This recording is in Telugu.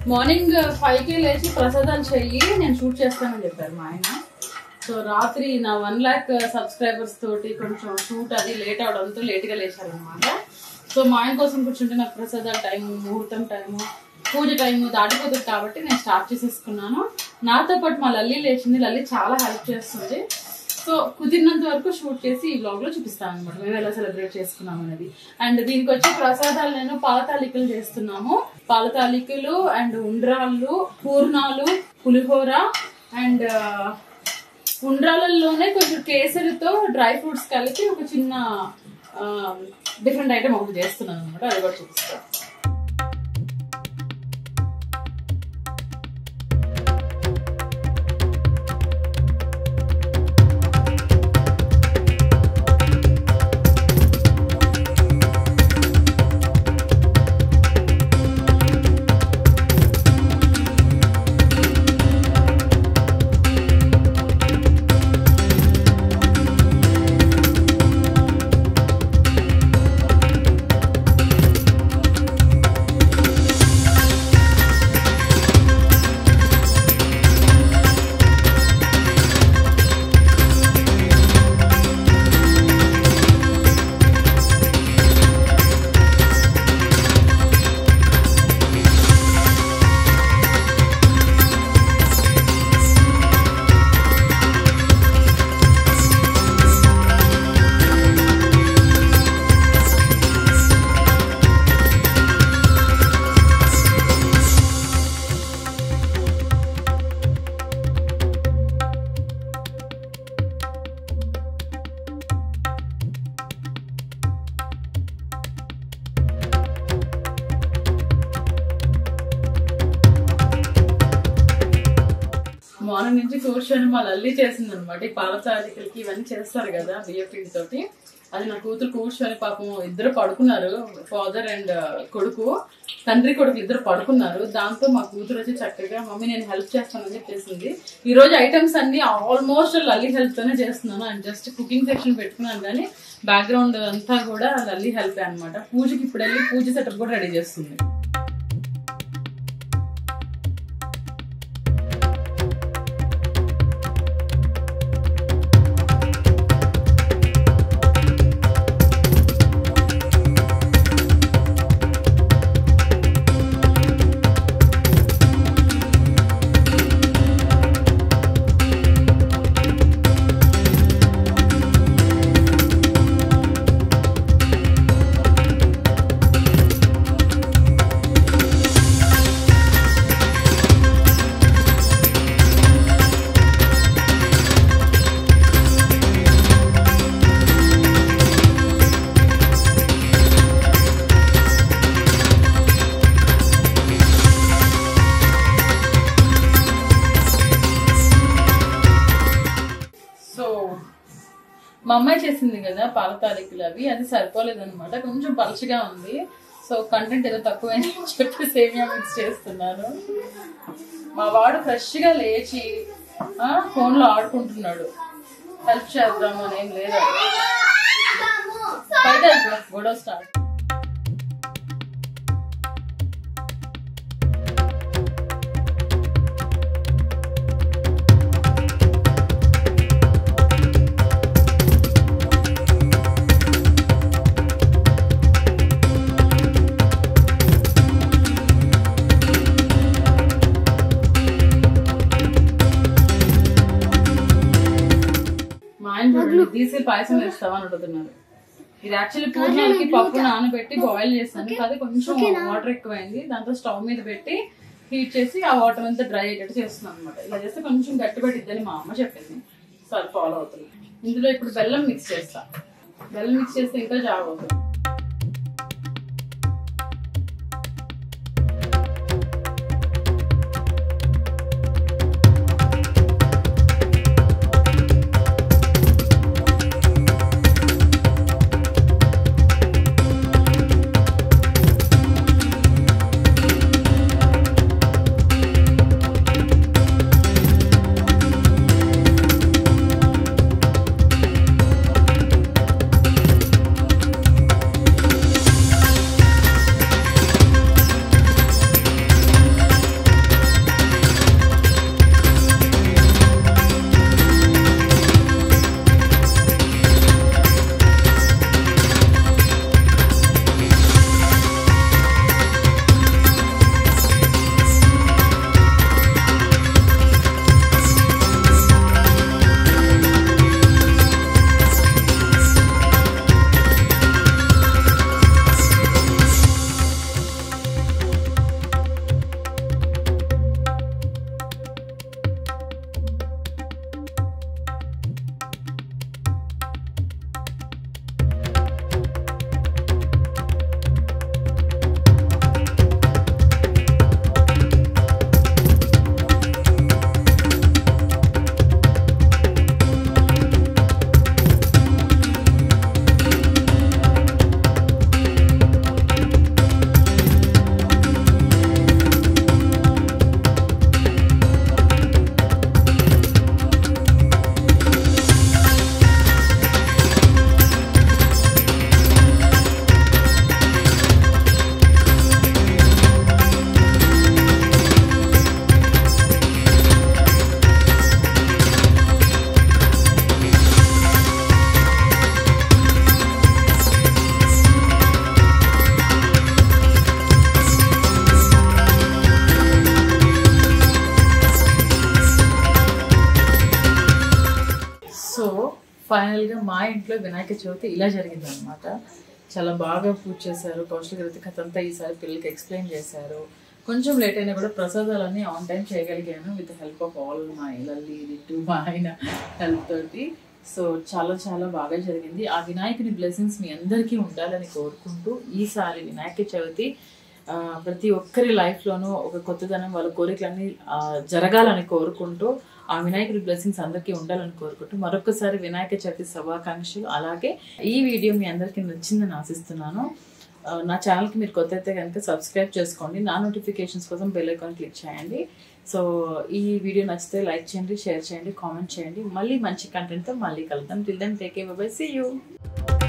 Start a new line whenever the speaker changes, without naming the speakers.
మార్నింగ్ ఫైవ్ కి లేచి ప్రసాదాలు చెయ్యి నేను షూట్ చేస్తానని చెప్పారు మా ఆయన సో రాత్రి నా వన్ ల్యాక్ సబ్స్క్రైబర్స్ తోటి కొంచెం షూట్ అది లేట్ అవడంతో లేట్ గా లేచారనమాట సో మా ఆయన కోసం కూర్చుంటే నాకు ప్రసాదాల టైం ముహూర్తం టైము పూజ టైం దాటిపోతుంది కాబట్టి నేను స్టార్ట్ చేసేసుకున్నాను నాతో పాటు మా లల్లి లేచింది లల్లి చాలా హెల్ప్ చేస్తుంది సో కుదిరినంత వరకు షూట్ చేసి ఈ బ్లాగ్ లో చూపిస్తాను అనమాట మేము ఎలా సెలబ్రేట్ చేసుకున్నాం అనేది అండ్ దీనికి వచ్చే ప్రసాదాలు నేను పాల తాలికలు చేస్తున్నాము పాల తాలికలు అండ్ ఉండ్రాళ్ళు పూర్ణాలు పులిహోర అండ్ ఉండ్రాలలోనే కొంచెం కేసరితో డ్రై ఫ్రూట్స్ కలిపి ఒక చిన్న డిఫరెంట్ ఐటమ్ ఒకటి చేస్తున్నాను అనమాట అది కూడా చూపిస్తాను మార్నింగ్ నుంచి కూర్చొని మా లల్లి చేసింది అనమాట ఈ పాల తాలికలకి ఇవన్నీ చేస్తారు కదా బియ్య పిండి తోటి అది నా కూతురు కూర్చొని పాపం ఇద్దరు పడుకున్నారు ఫాదర్ అండ్ కొడుకు తండ్రి కొడుకు ఇద్దరు పడుకున్నారు దాంతో మా కూతురు వచ్చి చక్కగా మమ్మీ నేను హెల్ప్ చేస్తానని చెప్పేసింది ఈ రోజు ఐటమ్స్ అన్ని ఆల్మోస్ట్ లల్లి హెల్ప్ తోనే చేస్తున్నాను అండ్ జస్ట్ కుకింగ్ సెక్షన్ పెట్టుకున్నాను కానీ బ్యాక్గ్రౌండ్ అంతా కూడా లల్లి హెల్ప్ అన్నమాట పూజకి ఇప్పుడు వెళ్ళి పూజ సెటప్ కూడా రెడీ చేస్తుంది సో మా అమ్మాయి చేసింది కదా పాల తాలికలు అవి అది సరిపోలేదు అనమాట కొంచెం పలుచగా ఉంది సో కంటెంట్ ఏదో తక్కువైంది అని చెప్పి సేమియా మిక్స్ చేస్తున్నాను మా వాడు ఫ్రెష్ గా లేచి ఫోన్ లో ఆడుకుంటున్నాడు హెల్ప్ చేద్దాం అని ఏం లేదు బయట గొడవ స్టార్ట్ మా ఆయన చూడండి తీసి పాయసం వేస్తావా అని అడుగుతున్నారు ఇది యాక్చువల్లీ పూర్ణాలకి పప్పు నానబెట్టి బాయిల్ చేస్తాను కాదు కొంచెం వాటర్ ఎక్కువైంది దాంతో స్టవ్ మీద పెట్టి హీట్ చేసి ఆ వాటర్ అంతా డ్రై అయ్యేటట్టు చేస్తున్నాను అనమాట ఇలా చేస్తే కొంచెం గట్టి పట్టిద్దని మా అమ్మ చెప్పింది సో అది ఫాలో అవుతుంది ఇందులో ఇప్పుడు బెల్లం మిక్స్ చేస్తా బెల్లం మిక్స్ చేస్తే ఇంకా జాగ్ అవుతుంది
ఫైనల్గా మా ఇంట్లో వినాయక చవితి ఇలా జరిగింది అనమాట చాలా బాగా పూజ చేశారు కౌశిక రీతి కథ అంతా ఈసారి పిల్లలకి ఎక్స్ప్లెయిన్ చేశారు కొంచెం లేట్ అయినా కూడా ప్రసాదాలన్నీ ఆన్ టైం చేయగలిగాను with help of all my Lalli Rittu మా ఆయన హెల్ప్ తోటి సో చాలా చాలా బాగా జరిగింది ఆ వినాయకుని బ్లెస్సింగ్స్ మీ అందరికీ ఉండాలని కోరుకుంటూ ఈసారి వినాయక చవితి ఆ, ప్రతి ఒక్కరి లైఫ్లోనూ ఒక కొత్తదనం వాళ్ళ కోరికలన్నీ ఆ, జరగాలని కోరుకుంటూ ఆ వినాయకుడి బ్లెస్సింగ్స్ అందరికీ ఉండాలని కోరుకుంటూ మరొకసారి వినాయక చవితి శుభాకాంక్షలు అలాగే ఈ వీడియో మీ అందరికీ నచ్చిందని ఆశిస్తున్నాను ఆ, నా ఛానల్కి మీరు కొత్త అయితే కనుక సబ్స్క్రైబ్ చేసుకోండి నా నోటిఫికేషన్స్ కోసం బెల్ ఐకాన్ క్లిక్ చేయండి సో ఈ వీడియో నచ్చితే లైక్ చేయండి షేర్ చేయండి కామెంట్ చేయండి మళ్ళీ మంచి కంటెంట్తో మళ్ళీ కలుద్దాం till then take a bye see you